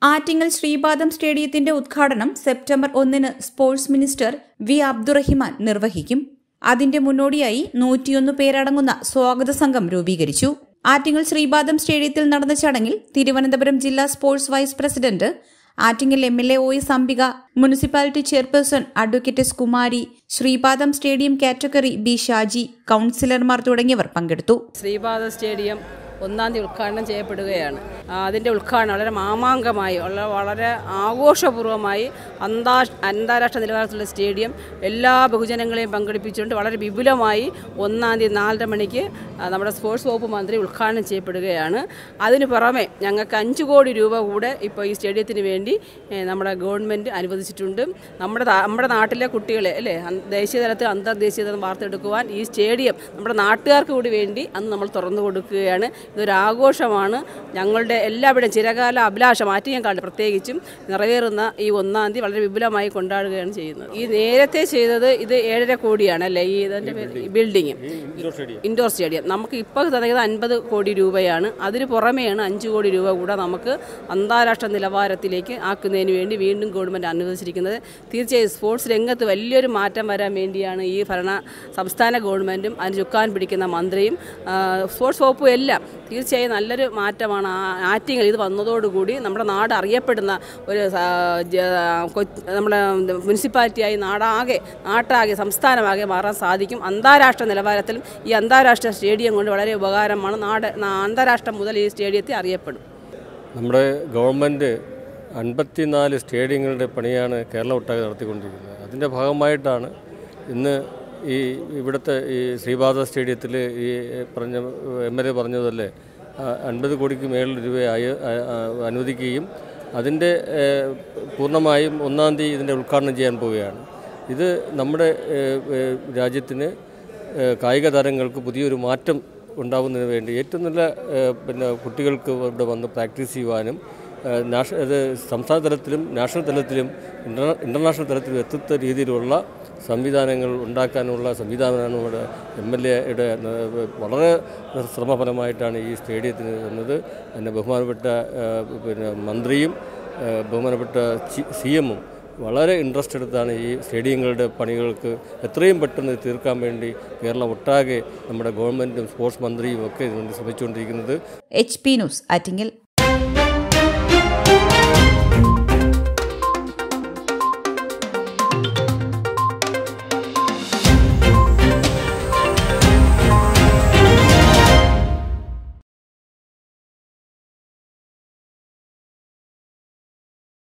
ആറ്റിങ്ങൽ ശ്രീപാദം സ്റ്റേഡിയത്തിന്റെ ഉദ്ഘാടനം സെപ്റ്റംബർ ഒന്നിന് sports minister V Abdurahiman നിർവഹിക്കും അതിന്റെ മുന്നോടിയായി നൂറ്റിയൊന്ന് പേരടങ്ങുന്ന സ്വാഗത സംഘം രൂപീകരിച്ചു ആറ്റിങ്ങൽ ശ്രീപാദം സ്റ്റേഡിയത്തിൽ നടന്ന ചടങ്ങിൽ തിരുവനന്തപുരം ജില്ലാ sports vice president Attingal M L A O S Ambika municipality chairperson advocate S Kumari Sreepadam stadium category B Shaji കൌൺസിലർമാർ തുടങ്ങിയവർ പങ്കെടുത്തു ശ്രീപാദ സ്റ്റേഡിയം ഒന്നാം തീയതി ഉദ്ഘാടനം ചെയ്യപ്പെടുകയാണ് ആ, അതിൻ്റെ ഉദ്ഘാടനം വളരെ മാമാങ്കമായി ഉള്ള വളരെ ആഘോഷപൂർവ്വമായി അന്താ അന്താരാഷ്ട്ര നിലവാരത്തിലുള്ള സ്റ്റേഡിയം എല്ലാ ബഹുജനങ്ങളെയും പങ്കെടുപ്പിച്ചുകൊണ്ട് വളരെ വിപുലമായി ഒന്നാം തീയതി നാലര മണിക്ക് ആ, നമ്മുടെ സ്പോർട്സ് വകുപ്പ് മന്ത്രി ഉദ്ഘാടനം ചെയ്യപ്പെടുകയാണ് അതിനു പുറമെ ഞങ്ങൾക്ക് അഞ്ച് കോടി രൂപ കൂടെ ഇപ്പോൾ ഈ സ്റ്റേഡിയത്തിന് വേണ്ടി ഏ, നമ്മുടെ ഗവൺമെൻറ് അനുവദിച്ചിട്ടുണ്ട് നമ്മുടെ നാ- നമ്മുടെ നാട്ടിലെ കുട്ടികളെ അല്ലേ അൻ- ദേശീയ തലത്തിൽ അന്തർദേശീയ തലം വാർത്തെടുക്കുവാൻ ഈ സ്റ്റേഡിയം നമ്മുടെ നാട്ടുകാർക്ക് കൂടി വേണ്ടി അന്ന് നമ്മൾ തുറന്നു കൊടുക്കുകയാണ് ഇതൊരു ആഘോഷമാണ് ഞങ്ങളുടെ എല്ലാവരുടെയും ചിരകാല അഭിലാഷം ആറ്റിങ്ങക്കാട് പ്രത്യേകിച്ചും നിറവേറുന്ന ഈ ഒന്നാം തീയതി വളരെ വിപുലമായി കൊണ്ടാടുകയാണ് ചെയ്യുന്നത് ഈ നേരത്തെ ചെയ്തത് ഇത് ഏഴര കോടിയാണ് അല്ലേ ഈ ഇതിൻ്റെ ബിൽഡിങ് ഇൻഡോർ സ്റ്റേഡിയം നമുക്ക് ഇപ്പോൾ തന്നത് അൻപത് കോടി രൂപയാണ് അതിന് പുറമെയാണ് അഞ്ച് കോടി രൂപ കൂടെ നമുക്ക് അന്താരാഷ്ട്ര നിലവാരത്തിലേക്ക് ആക്കുന്നതിന് വേണ്ടി വീണ്ടും ഗവൺമെൻറ് അനുവദിച്ചിരിക്കുന്നത് തീർച്ചയായും സ്പോർട്സ് രംഗത്ത് വലിയൊരു മാറ്റം വരാൻ വേണ്ടിയാണ് ഈ ഭരണ സംസ്ഥാന ഗവൺമെൻറ്റും അതിന് ചുക്കാൻ പിടിക്കുന്ന മന്ത്രിയും ആ, സ്പോർട്സ് വകുപ്പും എല്ലാം തീർച്ചയായും നല്ലൊരു മാറ്റമാണ് ആ- ആറ്റിങ്ങൽ ഇത് വന്നതോടുകൂടി നമ്മുടെ നാട് അറിയപ്പെടുന്ന ഒരു സ- ജ- കൊ- നമ്മുടെ മുനിസിപ്പാലിറ്റിയായി നാടാകെ നാട്ടാകെ സംസ്ഥാനമാകെ മാറാൻ സാധിക്കും അന്താരാഷ്ട്ര നിലവാരത്തിലും ഈ അന്താരാഷ്ട്ര സ്റ്റേഡിയം കൊണ്ട് വളരെ ഉപകാരമാണ് നാട് നാ- അന്താരാഷ്ട്രം മുതൽ ഈ സ്റ്റേഡിയത്തെ അറിയപ്പെടും നമ്മുടെ ഗവൺമെൻറ് അൻപത്തിനാല് സ്റ്റേഡിയങ്ങളുടെ പണിയാണ് കേരളം ഒട്ടാകെ നടത്തിക്കൊണ്ടിരിക്കുന്നത് അതിൻ്റെ ഭാഗമായിട്ടാണ് ഇന്ന് ഈ ഇവിടുത്തെ ഈ ശ്രീപാദ സ്റ്റേഡിയത്തിൽ ഈ പറഞ്ഞ എം എൽ എ പറഞ്ഞതല്ലേ ആ, അൻപത് കോടിക്ക് മേളിൽ രൂപ ആയ- ആ- ആ- അനുവദിക്കുകയും അതിൻ്റെ ഏഹ്, പൂർണ്ണമായും ഒന്നാം തീയതി ഇതിൻ്റെ ഉദ്ഘാടനം ചെയ്യാൻ പോവുകയാണ് ഇത് നമ്മുടെ ഏഹ്, ഏഹ്, രാജ്യത്തിന് ഏഹ്, കായിക താരങ്ങൾക്ക് പുതിയൊരു മാറ്റം ഉണ്ടാകുന്നതിന് വേണ്ടി ഏറ്റവും നല്ല ഏഹ്, പിന്നെ കുട്ടികൾക്ക് ഇവിടെ വന്ന് പ്രാക്ടീസ് ചെയ്യുവാനും ഏഹ്, നാഷ ഇത് സംസ്ഥാന തലത്തിലും നാഷണൽ തലത്തിലും ഇൻ്റർ ഇൻ്റർനാഷണൽ തലത്തിലും എത്തുന്ന രീതിയിലുള്ള സംവിധാനങ്ങൾ ഉണ്ടാക്കാനുള്ള സംവിധാനമാണ് നമ്മുടെ എം എൽ എയുടെ വളരെ ശ്രമഫലമായിട്ടാണ് ഈ സ്റ്റേഡിയത്തിന് വന്നത് അതിൻ്റെ ബഹുമാനപ്പെട്ട ഏഹ്, പിന്നെ മന്ത്രിയും ഏഹ്, ബഹുമാനപ്പെട്ട സി എമ്മും വളരെ ഇൻട്രസ്റ്റ് എടുത്താണ് ഈ സ്റ്റേഡിയങ്ങളുടെ പണികൾക്ക് എത്രയും പെട്ടെന്ന് തീർക്കാൻ വേണ്ടി കേരളം ഒട്ടാകെ നമ്മുടെ ഗവൺമെൻറ്റും സ്പോർട്സ് മന്ത്രിയും ഒക്കെ ഇതിനുവേണ്ടി ശ്രമിച്ചുകൊണ്ടിരിക്കുന്നത് എച്ച് പി ന്യൂസ് ആറ്റിങ്ങൽ